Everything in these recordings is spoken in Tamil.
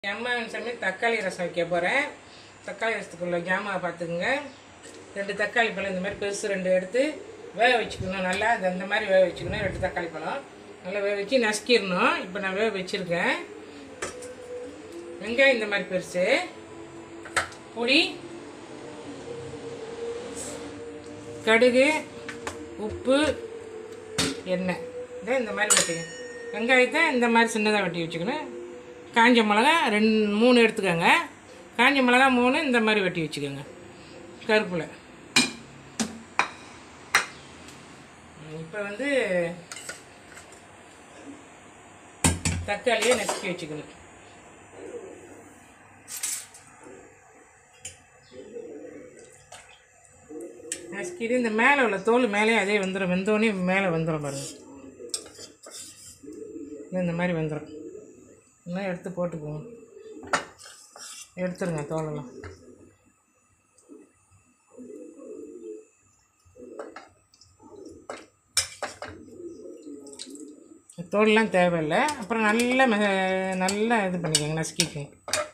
அம்மா சமயம் தக்காளி ரசம் வைக்க போகிறேன் தக்காளி ரசத்துக்குள்ள ஜாமாவை பார்த்துக்குங்க ரெண்டு தக்காளி பழம் இந்த மாதிரி பெருசு ரெண்டு எடுத்து வேக வச்சுக்கணும் நல்லா அது அந்த மாதிரி வேக வச்சுக்கணும் ரெண்டு தக்காளி பழம் நல்லா வேக வச்சு நசுக்கிடணும் இப்போ நான் வேக வச்சுருக்கேன் வெங்காயம் இந்த மாதிரி பெருசு புளி கடுகு உப்பு எண்ணெய் இதை இந்த மாதிரி வெட்டிங்க வெங்காயத்தை இந்த மாதிரி சின்னதாக வெட்டி வச்சுக்கணும் காஞ்ச மிளகா ரெண்டு மூணு எடுத்துக்கோங்க காஞ்ச மிளகா மூணு இந்த மாதிரி வெட்டி வச்சுக்கோங்க கருப்பில் இப்போ வந்து தக்காளியை நசுக்கி வச்சுக்கணும் நசுக்கிட்டு இந்த மேலே உள்ள தோல் மேலே அதே வந்துடும் வெந்தோடனே மேலே வந்துடும் பாருங்க இது இந்த மாதிரி வந்துடும் இன்னும் எடுத்து போட்டுக்குவோம் எடுத்துருங்க தோலெல்லாம் தோல்லாம் தேவையில்லை அப்புறம் நல்லா மெ நல்லா இது பண்ணிக்கோங்க நசுக்கிக்கோங்க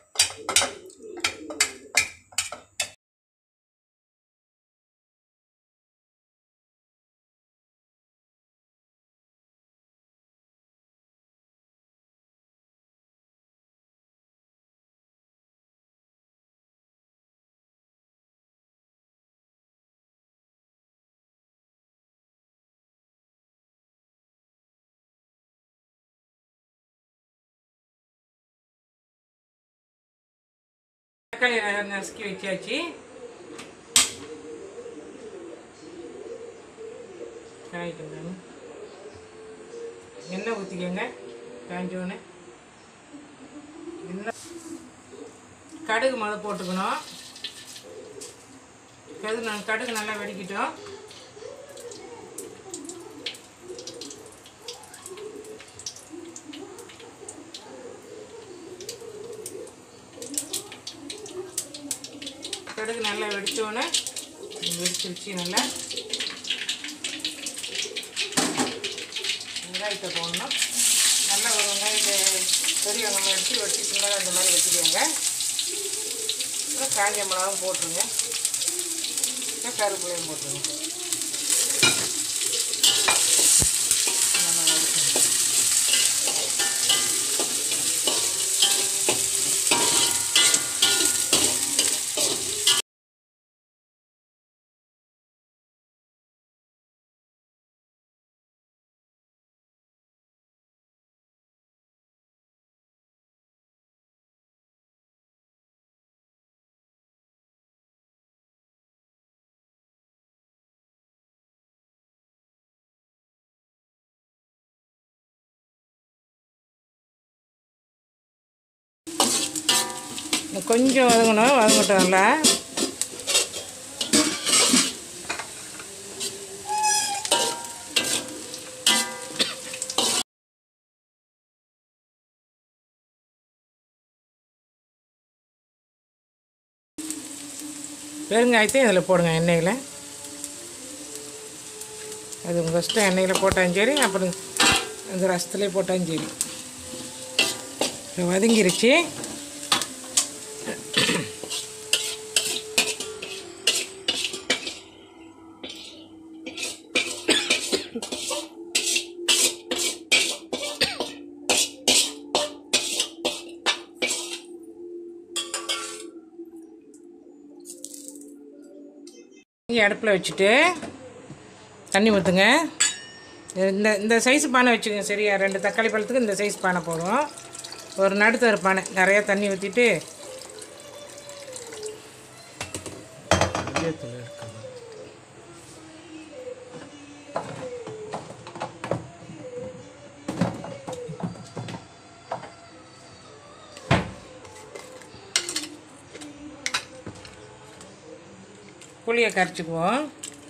தக்காளி ந- நசுக்கி வச்சாச்சு காய்க்கணும் எண்ணெய் ஊற்றிக்கோங்க காஞ்சோன்னு எண்ணெய் கடுகு முத போட்டுக்கணும் கடுகு நான் கடுகு நல்லா வெடிக்கிட்டோம் கடுகு நல்லா வெடித்தோன்னே வெடிச்சிருச்சு நல்லா வெங்காயத்தை போடணும் நல்லா ஒரு வெங்காயத்தை பெரிய வெங்காயம் எடுத்து வெட்டி சின்னதாக இந்த மாதிரி வச்சுக்கோங்க அப்புறம் காஞ்ச மிளகாவும் போட்டுருங்க அப்புறம் கருவேப்பிலையும் போட்டுருங்க நல்லா வதக்கணும். இன்னும் கொஞ்சம் வதங்கணும் வதங்கட்டோம்ல பெருங்காயத்தையும் இதில் போடுங்க எண்ணெயில் அது உங்கள் இஷ்டம் எண்ணெயில் போட்டாலும் சரி அப்புறம் அந்த ரசத்துலேயே போட்டாலும் சரி இப்போ வதங்கிருச்சு இங்கே அடுப்பில் வச்சுட்டு தண்ணி ஊற்றுங்க இந்த இந்த சைஸ் பானை வச்சுக்கோங்க சரியா ரெண்டு தக்காளி பழத்துக்கு இந்த சைஸ் பானை போதும் ஒரு நடுத்தர பானை நிறையா தண்ணி ஊற்றிட்டு புளியை கரைச்சிக்குவோம்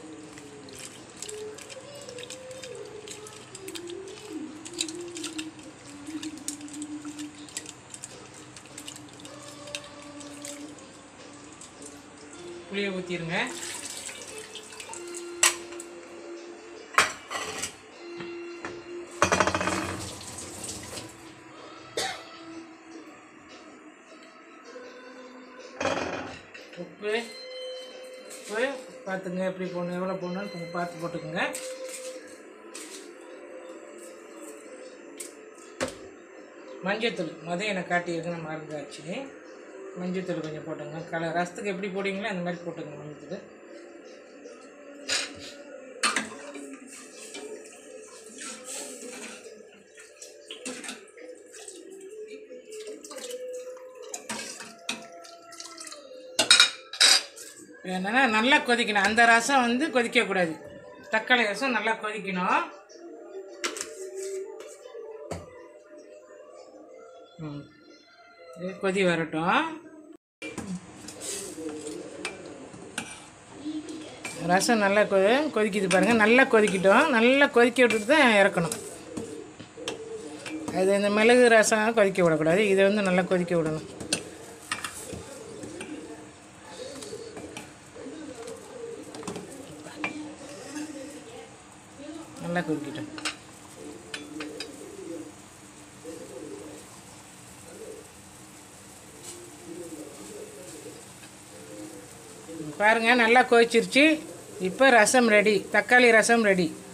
புளியை ஊற்றிடுங்க உப்பு உப்பு பார்த்துங்க எப்படி போடணும் எவ்வளோ போடணும்னு கொஞ்சம் பார்த்து போட்டுக்கோங்க மஞ்சத்தூள் மொதல் எனக்கு காட்டியிருக்கு நான் மறந்தாச்சு மஞ்சத்தூள் கொஞ்சம் போட்டுங்க கலர் ரசத்துக்கு எப்படி போடுவீங்களோ அந்த மாதிரி போட்டுங்க மஞ்சத்தூள் என்னன்னா நல்லா கொதிக்கணும் அந்த ரசம் வந்து கொதிக்கக்கூடாது தக்காளி ரசம் நல்லா கொதிக்கணும் ம். இது கொதி வரட்டும் ரசம் நல்லா கொ கொதிக்குது பாருங்கள் நல்லா கொதிக்கட்டும் நல்லா கொதிக்க விட்டுட்டு தான் இறக்கணும் அது இந்த மிளகு ரசம் கொதிக்க விடக்கூடாது இதை வந்து நல்லா கொதிக்க விடணும் நல்லா கொதிக்கட்டும் பாருங்க நல்லா கொதிச்சிருச்சு இப்போ ரசம் ரெடி தக்காளி ரசம் ரெடி